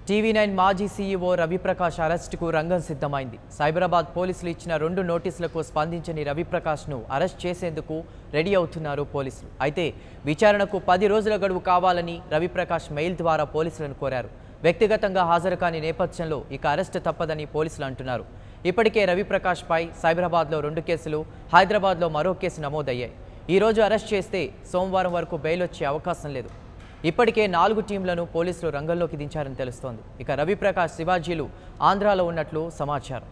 TV nine మాజీ CEO Raviprakash అరెస్టుకు రంగం సిద్ధమైంది సైబరాబాద్ పోలీసులు ఇచ్చిన రెండు నోటీసులకు స్పందించని రవిప్రకాష్ను అరెస్ట్ చేసేందుకు రెడీ అవుతున్నారు పోలీసులు అయితే విచారణకు పది రోజుల గడువు కావాలని రవిప్రకాష్ మెయిల్ ద్వారా పోలీసులను కోరారు వ్యక్తిగతంగా హాజరు కాని నేపథ్యంలో ఇక అరెస్ట్ తప్పదని పోలీసులు అంటున్నారు ఇప్పటికే రవిప్రకాష్పై సైబరాబాద్లో రెండు కేసులు హైదరాబాద్లో మరో కేసు నమోదయ్యాయి ఈ రోజు అరెస్ట్ చేస్తే సోమవారం వరకు బెయిల్ వచ్చే అవకాశం లేదు ఇప్పటికే నాలుగు టీంలను పోలీసులు రంగంలోకి దించారని తెలుస్తోంది ఇక రవిప్రకాష్ శివాజీలు ఆంధ్రాలో ఉన్నట్లు సమాచారం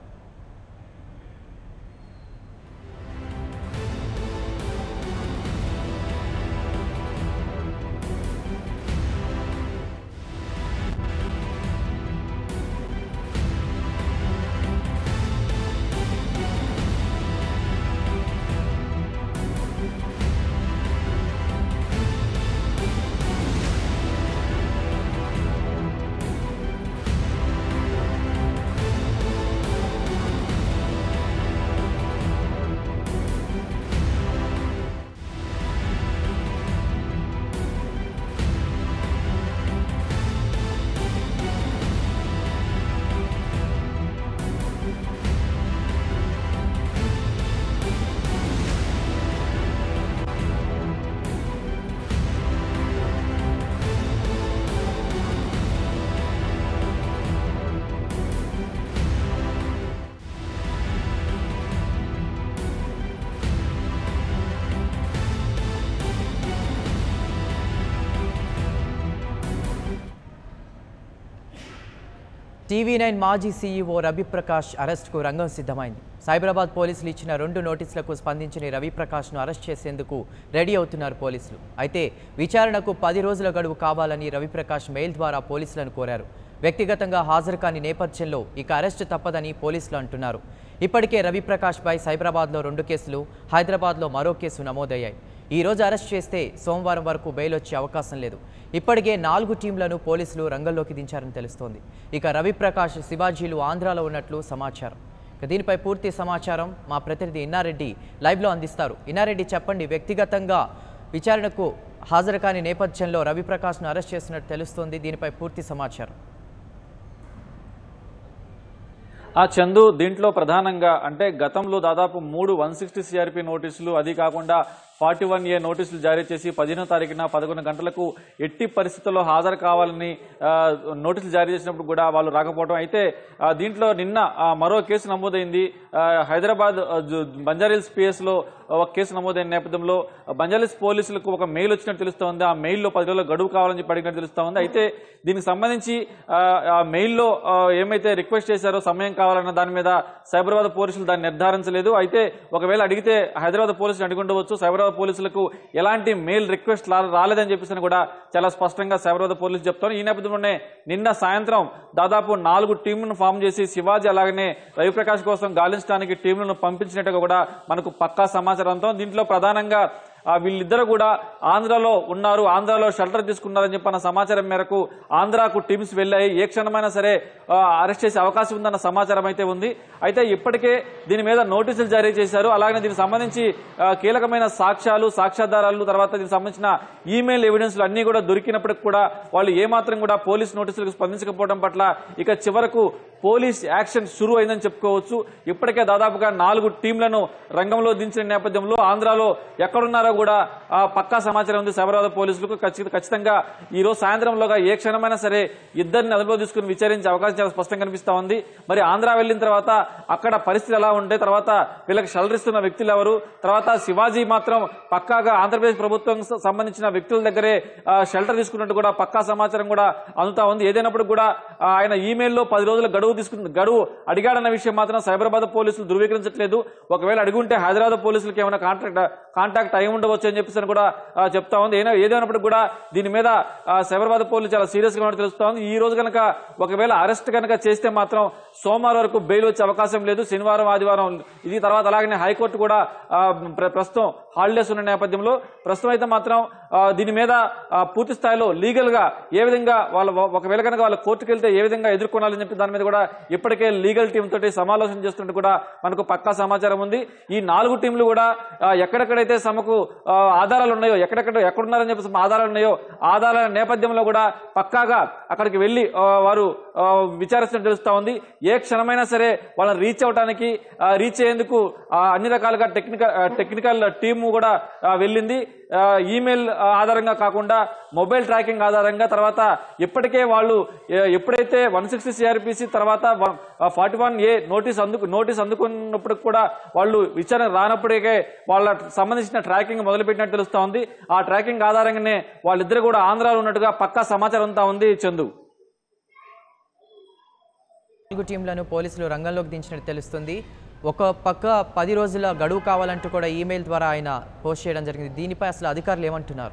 టీవీ నైన్ మాజీ సీఈఓ రవిప్రకాష్ అరెస్టుకు రంగం సిద్ధమైంది సైబరాబాద్ పోలీసులు ఇచ్చిన రెండు నోటీసులకు స్పందించిన రవిప్రకాష్ను అరెస్ట్ చేసేందుకు రెడీ అవుతున్నారు పోలీసులు అయితే విచారణకు పది రోజుల గడువు కావాలని రవిప్రకాష్ మెయిల్ ద్వారా పోలీసులను కోరారు వ్యక్తిగతంగా హాజరు కాని నేపథ్యంలో ఇక అరెస్టు తప్పదని పోలీసులు అంటున్నారు ఇప్పటికే రవిప్రకాష్పై సైబరాబాద్లో రెండు కేసులు హైదరాబాద్లో మరో కేసు నమోదయ్యాయి ఈ రోజు అరెస్ట్ చేస్తే సోమవారం వరకు బెయిల్ వచ్చే అవకాశం లేదు ఇప్పటికే నాలుగు టీంలను పోలీసులు రంగంలోకి దించారని తెలుస్తోంది ఇక రవిప్రకాష్ శివాజీలు ఆంధ్రాలో ఉన్నట్లు సమాచారం ఇక దీనిపై పూర్తి సమాచారం మా ప్రతినిధి ఇన్నారెడ్డి లైవ్లో అందిస్తారు ఇన్నారెడ్డి చెప్పండి వ్యక్తిగతంగా విచారణకు హాజరు కాని నేపథ్యంలో రవిప్రకాష్ను అరెస్ట్ చేసినట్టు తెలుస్తోంది దీనిపై పూర్తి సమాచారం ఆ చందు దీంట్లో ప్రధానంగా అంటే గతంలో దాదాపు మూడు వన్ సిక్స్టీ సిఆర్పి నోటీసులు అది కాకుండా ఫార్టీ వన్ ఏ నోటీసులు జారీ చేసి పదిహేనో తారీఖున పదకొండు గంటలకు ఎట్టి పరిస్థితుల్లో హాజరు కావాలని ఆ, నోటీసులు జారీ చేసినప్పుడు కూడా వాళ్ళు రాకపోవడం అయితే ఆ, దీంట్లో నిన్న ఆ, మరో కేసు నమోదైంది ఆ, హైదరాబాద్ ఆ, జు- బంజారీల్స్ పిఎస్ లో ఒక కేసు నమోదైన నేపథ్యంలో బంజారీల్స్ పోలీసులకు ఒక మెయిల్ వచ్చినట్టు తెలుస్తోంది ఆ మెయిల్లో పది రోజుల గడువు కావాలని చెప్పి అడిగినట్టు తెలుస్తోంది అయితే దీనికి సంబంధించి ఆ, ఆ మెయిల్లో ఆ, ఏమైతే రిక్వెస్ట్ చేశారో సమయం కావాలన్న దాని మీద సైబరాబాద్ పోలీసులు దాన్ని నిర్ధారించలేదు అయితే ఒకవేళ అడిగితే హైదరాబాద్ పోలీసులు అడిగి ఉండవచ్చు సైబరాబాద్ పోలీసులకు ఎలాంటి మెయిల్ రిక్వెస్ట్ రా- రాలేదని చెప్పేసి కూడా చాలా స్పష్టంగా సైబరాబాద్ పోలీసులు చెప్తారు ఈ నేపథ్యంలోనే నిన్న సాయంత్రం దాదాపు నాలుగు టీంలను ఫామ్ చేసి శివాజీ అలాగనే రవిప్రకాష్ కోసం గాలించడానికి టీంలను పంపించినట్టుగా కూడా మనకు పక్కా సమాచారంతో దీంట్లో ప్రధానంగా ఆ వీళ్ళిద్దరు కూడా ఆంధ్రాలో ఉన్నారు ఆంధ్రాలో షెల్టర్ తీసుకున్నారని చెప్పిన సమాచారం మేరకు ఆంధ్రాకు టీమ్స్ వెళ్ళాయి ఏ క్షణమైనా సరే ఆ, అరెస్ట్ చేసే అవకాశం ఉందన్న సమాచారం అయితే ఉంది అయితే ఇప్పటికే దీని మీద నోటీసులు జారీ చేశారు అలాగే దీనికి సంబంధించి ఆ, కీలకమైన సాక్ష్యాలు సాక్ష్యాధారాలు తర్వాత దీనికి సంబంధించిన ఈమెయిల్ ఎవిడెన్స్లు అన్ని కూడా దొరికినప్పటికి కూడా వాళ్ళు ఏమాత్రం కూడా పోలీస్ నోటీసులకు స్పందించకపోవడం పట్ల ఇక చివరకు పోలీస్ యాక్షన్ షురు అయిందని చెప్పుకోవచ్చు ఇప్పటికే దాదాపుగా నాలుగు టీంలను రంగంలో దించిన నేపథ్యంలో ఆంధ్రాలో ఎక్కడున్నారో కూడా ఆ, పక్కా సమాచారం ఉంది సైబరాబాద్ పోలీసులకు ఖచ్చిత- ఖచ్చితంగా ఈ రోజు సాయంత్రంలోగా ఏ క్షణమైనా సరే ఇద్దరిని అదుపులో తీసుకుని విచారించే అవకాశం చాలా స్పష్టంగా కనిపిస్తా ఉంది మరి ఆంధ్ర వెళ్ళిన తర్వాత అక్కడ పరిస్థితి ఎలా ఉంటే తర్వాత వీళ్ళకి షలరిస్తున్న వ్యక్తులు ఎవరు తర్వాత శివాజీ మాత్రం పక్కాగా ఆంధ్రప్రదేశ్ ప్రభుత్వం స- సంబంధించిన వ్యక్తుల దగ్గరే ఆ, షెల్టర్ తీసుకున్నట్టు కూడా పక్కా సమాచారం కూడా అందుతా ఉంది ఏదైనప్పుడు కూడా ఆ, ఆయన ఈమెయిల్లో పది రోజుల గడువు తీసుకున్న గడువు అడిగాడన్న విషయం మాత్రం సైబరాబాద్ పోలీసులు ధృవీకరించట్లేదు ఒకవేళ అడిగి ఉంటే హైదరాబాద్ పోలీసులకు ఏమైనా కాంటాక్ట్ కాంటాక్ట్ అయి ఉండవచ్చు అని చెప్పేసి అని కూడా ఆ, చెప్తా ఉంది ఏదో ఏదైనప్పుడు కూడా దీని మీద ఆ, సైబరాబాద్ పోలీసులు చాలా సీరియస్ గా ఉన్నట్టు తెలుస్తా ఉంది ఈ రోజు కనుక ఒకవేళ అరెస్ట్ కనుక చేస్తే మాత్రం సోమవారం వరకు బెయిల్ వచ్చే అవకాశం లేదు శనివారం ఆదివారం ఇది తర్వాత అలాగనే హైకోర్టు కూడా ఆ, ప్ర- ప్రస్తుతం హాలిడేస్ ఉన్న నేపథ్యంలో ప్రస్తుతం అయితే మాత్రం ఆ, దీని మీద ఆ, పూర్తి స్థాయిలో లీగల్ గా ఏ విధంగా వాళ్ళ ఒకవేళ కనుక వాళ్ళ కోర్టుకు వెళ్తే ఏ విధంగా ఎదుర్కొనాలని చెప్పి దాని మీద కూడా కూడా ఇప్పటికే లీగల్ టీం తోటి సమాలోచన చేస్తున్నట్టు కూడా మనకు పక్కా సమాచారం ఉంది ఈ నాలుగు టీంలు కూడా ఆ, ఎక్కడెక్కడైతే తమకు ఆ, ఆధారాలు ఉన్నాయో ఎక్కడెక్కడ ఎక్కడున్నారని చెప్పేసి ఆధారాలు ఉన్నాయో ఆధారాల నేపథ్యంలో కూడా పక్కాగా అక్కడికి వెళ్లి ఆ, వారు ఆ, విచారిస్తున్నట్టు తెలుస్తా ఉంది ఏ క్షణమైనా సరే వాళ్ళని రీచ్ అవడానికి ఆ, రీచ్ అయ్యేందుకు ఆ, అన్ని రకాలుగా టెక్నికల్ ఆ, టెక్నికల్ టీము కూడా ఆ, వెళ్ళింది ఆ, ఈమెయిల్ ఆ, ఆధారంగా కాకుండా మొబైల్ ట్రాకింగ్ ఆధారంగా తర్వాత ఇప్పటికే వాళ్ళు ఏ, ఎప్పుడైతే వన్ సిక్స్టీ సిఆర్పిసి తర్వాత ఫార్టీ వన్ ఏ నోటీస్ అందుకు నోటీస్ అందుకున్నప్పుడు కూడా వాళ్ళు విచారణ రానప్పటికే వాళ్ళ సంబంధించిన ట్రాకింగ్ మొదలుపెట్టినట్టు తెలుస్తా ఉంది ఆ ట్రాకింగ్ ఆధారంగానే వాళ్ళిద్దరు కూడా ఆంధ్రాలో ఉన్నట్టుగా పక్కా సమాచారం అంతా ఉంది చందు నాలుగు టీంలను పోలీసులు రంగంలోకి దించినట్టు తెలుస్తుంది ఒక పక్క పది రోజుల గడువు కావాలంటూ కూడా ఈమెయిల్ ద్వారా ఆయన పోస్ట్ చేయడం జరిగింది దీనిపై అసలు అధికారులు ఏమంటున్నారు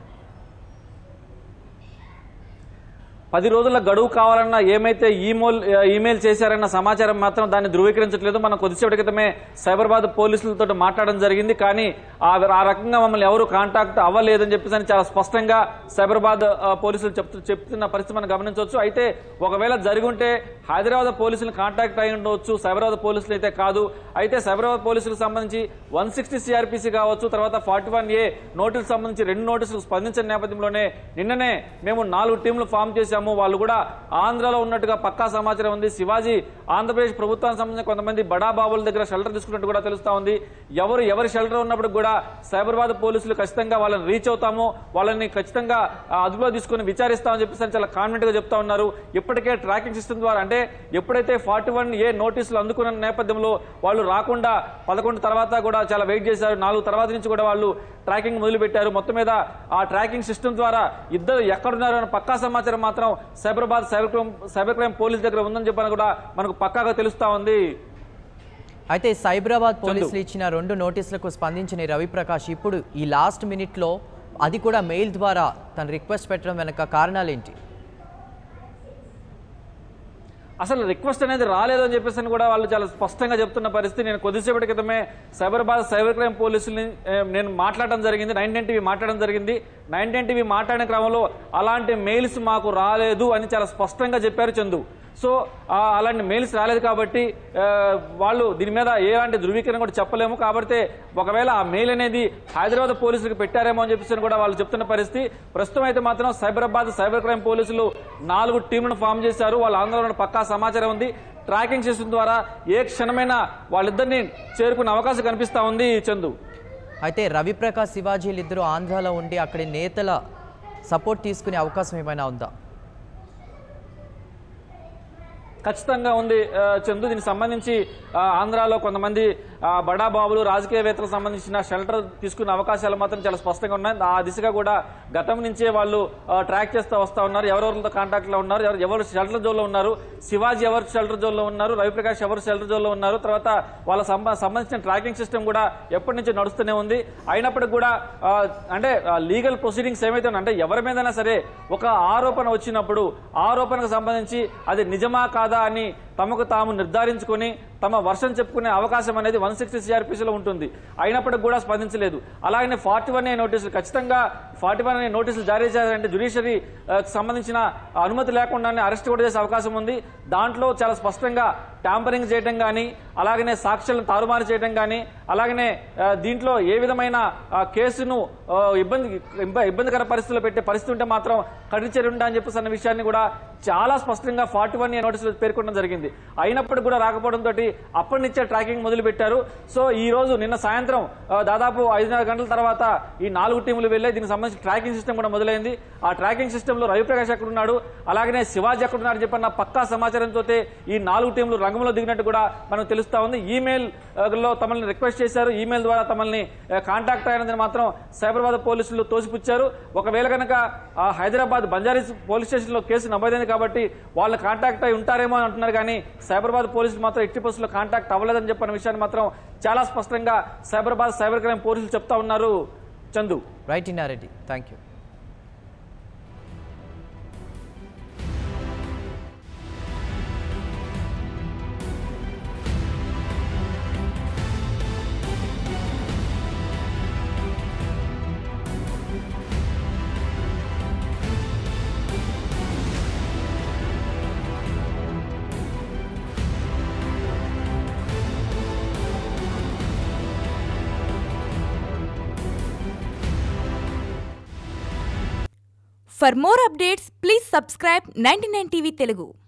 పది రోజుల గడువు కావాలన్న ఏమైతే ఈమెయిల్ ఈమెయిల్ చేశారన్న సమాచారం మాత్రం దాన్ని ధృవీకరించట్లేదు మనం కొద్దిసేపటి క్రితమే సైబరాబాద్ పోలీసులతో మాట్లాడడం జరిగింది కానీ ఆ ఆ రకంగా మమ్మల్ని ఎవరు కాంటాక్ట్ అవ్వలేదని చెప్పేసి అని చాలా స్పష్టంగా సైబరాబాద్ ఆ, పోలీసులు చెప్తు చెప్తున్న పరిస్థితి మనం గమనించవచ్చు అయితే ఒకవేళ జరిగి ఉంటే హైదరాబాద్ పోలీసులు కాంటాక్ట్ అయి ఉండవచ్చు సైబరాబాద్ పోలీసులు అయితే కాదు అయితే సైబరాబాద్ పోలీసులకు సంబంధించి వన్ సిక్స్టీ సిఆర్పిసి కావచ్చు తర్వాత ఫార్టీ వన్ ఏ నోటీసులకు సంబంధించి రెండు నోటీసులు స్పందించిన నేపథ్యంలోనే నిన్ననే మేము నాలుగు టీంలు ఫామ్ చేశాము వాళ్ళు కూడా ఆంధ్రలో ఉన్నట్టుగా పక్కా సమాచారం ఉంది శివాజీ ఆంధ్రప్రదేశ్ ప్రభుత్వానికి సంబంధించిన కొంతమంది బడా బాబుల దగ్గర షెల్టర్ తీసుకున్నట్టు కూడా తెలుస్తా ఉంది ఎవరు ఎవరి షెల్టర్ ఉన్నప్పుడు కూడా సైబరాబాద్ పోలీసులు ఖచ్చితంగా వాళ్ళని రీచ్ అవుతాము వాళ్ళని ఖచ్చితంగా ఆ, అదుపులో తీసుకుని విచారిస్తామని చెప్పేసి అని చాలా కాన్ఫిడెంట్ గా చెప్తా ఉన్నారు ఇప్పటికే ట్రాకింగ్ సిస్టమ్ ద్వారా అంటే ఎప్పుడైతే ఫార్టీ వన్ ఏ నోటీసులు అందుకున్న నేపథ్యంలో వాళ్ళు రాకుండా పదకొండు తర్వాత కూడా చాలా వెయిట్ చేశారు నాలుగు తర్వాత నుంచి కూడా వాళ్ళు ట్రాకింగ్ మొదలు పెట్టారు మొత్తం మీద ఆ ట్రాకింగ్ సిస్టమ్ ద్వారా ఇద్దరు ఎక్కడున్నారు అనే పక్కా సమాచారం మాత్రం Cyberabad cyber crime cyber crime police దగ్గర ఉందని చెప్పని కూడా మనకు పక్కాగా తెలుస్తా ఉంది అయితే సైబరాబాద్ పోలీసులు ఇచ్చిన రెండు నోటీసులకు స్పందించిన ఈ రవిప్రకాష్ ఇప్పుడు ఈ లాస్ట్ మినిట్లో అది కూడా మెయిల్ ద్వారా తన రిక్వెస్ట్ పెట్టడం వెనక కారణాలేంటి అసలు రిక్వెస్ట్ అనేది రాలేదు అని చెప్పేసి అని కూడా వాళ్ళు చాలా స్పష్టంగా చెప్తున్న పరిస్థితి నేను కొద్దిసేపటి క్రితమే సైబరాబాద్ సైబర్ క్రైమ్ పోలీసుల్ని ఏ, నేను మాట్లాడడం జరిగింది నైన్ టెన్ టీవీ మాట్లాడడం జరిగింది నైన్ టెన్ టీవీ మాట్లాడిన క్రమంలో అలాంటి మెయిల్స్ మాకు రాలేదు అని చాలా స్పష్టంగా చెప్పారు చందు సో ఆ, అలాంటి మెయిల్స్ రాలేదు కాబట్టి ఆ, వాళ్ళు దీని మీద ఎలాంటి ధృవీకరణ కూడా చెప్పలేము కాబట్టి ఒకవేళ ఆ మెయిల్ అనేది హైదరాబాద్ పోలీసులకు పెట్టారేమో అని చెప్పేసి కూడా వాళ్ళు చెప్తున్న పరిస్థితి ప్రస్తుతం అయితే మాత్రం సైబరాబాద్ సైబర్ క్రైమ్ పోలీసులు నాలుగు టీంలను ఫామ్ చేశారు వాళ్ళ ఆందోళన పక్కా సమాచారం ఉంది ట్రాకింగ్ సిస్టమ్ ద్వారా ఏ క్షణమైనా వాళ్ళిద్దరిని చేరుకునే అవకాశం కనిపిస్తా ఉంది చందు అయితే రవిప్రకాష్ శివాజీలు ఇద్దరు ఆంధ్రాలో ఉండి అక్కడి నేతల సపోర్ట్ తీసుకునే అవకాశం ఏమైనా ఉందా ఖచ్చితంగా ఉంది ఆ, చందు దీనికి సంబంధించి ఆ, ఆంధ్రాలో కొంతమంది ఆ, బడా బాబులు రాజకీయవేత్తలకు సంబంధించిన షెల్టర్ తీసుకునే అవకాశాలు మాత్రం చాలా స్పష్టంగా ఉన్నాయి ఆ దిశగా కూడా గతం నుంచే వాళ్ళు ఆ, ట్రాక్ చేస్తూ వస్తా ఉన్నారు ఎవరెవరితో కాంటాక్ట్ లో ఉన్నారు ఎవరు ఎవరు షెల్టర్ జోన్ లో ఉన్నారు శివాజీ ఎవరు షెల్టర్ జోన్ లో ఉన్నారు రవిప్రకాష్ ఎవరు షెల్టర్ జోన్ లో ఉన్నారు తర్వాత వాళ్ళ సంబ- సంబంధించిన ట్రాకింగ్ సిస్టమ్ కూడా ఎప్పటి నుంచి నడుస్తూనే ఉంది అయినప్పటికీ కూడా ఆ, అంటే లీగల్ ప్రొసీడింగ్స్ ఏమైతే ఉన్నాయో, అంటే ఎవరి మీదైనా సరే ఒక ఆరోపణ వచ్చినప్పుడు ఆరోపణకు సంబంధించి అది నిజమా కాదా అని తమకు తాము నిర్ధారించుకొని తమ వర్షం చెప్పుకునే అవకాశం అనేది వన్ సిక్స్టీ సిఆర్పిసిలో ఉంటుంది అయినప్పటికీ కూడా స్పందించలేదు అలాగనే ఫార్టీ వన్ ఏ నోటీసులు ఖచ్చితంగా ఫార్టీ వన్ ఏ నోటీసులు జారీ చేయాలంటే జ్యుడిషియరీ సంబంధించిన అనుమతి లేకుండానే అరెస్ట్ కూడా చేసే అవకాశం ఉంది దాంట్లో చాలా స్పష్టంగా ట్యాంపరింగ్ చేయడం కానీ అలాగనే సాక్ష్యాలను తారుమారు చేయడం కానీ అలాగనే ఆ, దీంట్లో ఏ విధమైన ఆ, కేసును ఆ, ఇబ్బంది ఇబ్బ- ఇబ్బందికర పరిస్థితుల్లో పెట్టే పరిస్థితి ఉంటే మాత్రం కఠిన చర్య ఉంటా అని చెప్పేసి అన్న విషయాన్ని కూడా చాలా స్పష్టంగా ఫార్టీ వన్ ఏ నోటీసులు పేర్కొనడం జరిగింది అయినప్పటికీ కూడా రాకపోవడంతో అప్పటి నుంచే ట్రాకింగ్ మొదలు పెట్టారు సో ఈ రోజు నిన్న సాయంత్రం ఆ, దాదాపు ఐదున్నర గంటల తర్వాత ఈ నాలుగు టీములు వెళ్ళే దీనికి సంబంధించి ట్రాకింగ్ సిస్టమ్ కూడా మొదలైంది ఆ ట్రాకింగ్ సిస్టమ్ లో రవిప్రకాష్ ఎక్కడ ఉన్నాడు అలాగనే శివాజీ ఎక్కడ ఉన్నాడు చెప్పన్న పక్కా సమాచారంతో ఈ నాలుగు టీంలు రంగంలో దిగినట్టు కూడా మనకు తెలుస్తా ఉంది ఈమెయిల్ ఆ, లో తమల్ని రిక్వెస్ట్ చేశారు ఈమెయిల్ ద్వారా తమల్ని ఆ, కాంటాక్ట్ అయినదని మాత్రం సైబరాబాద్ పోలీసులు తోసిపుచ్చారు ఒకవేళ కనుక ఆ, హైదరాబాద్ బంజారీస్ పోలీస్ స్టేషన్ లో కేసు నమోదైంది కాబట్టి వాళ్ళు కాంటాక్ట్ అయి ఉంటారేమో అని అంటున్నారు కానీ సైబరాబాద్ పోలీసులు మాత్రం ఎట్టి పరిస్థితుల్లో కాంటాక్ట్ అవ్వలేదని చెప్పిన విషయాన్ని మాత్రం చాలా స్పష్టంగా సైబరాబాద్ సైబర్ క్రైమ్ పోలీసులు చెప్తా ఉన్నారు Chandu right Innareddy thank you for more updates please subscribe ninety TV Telugu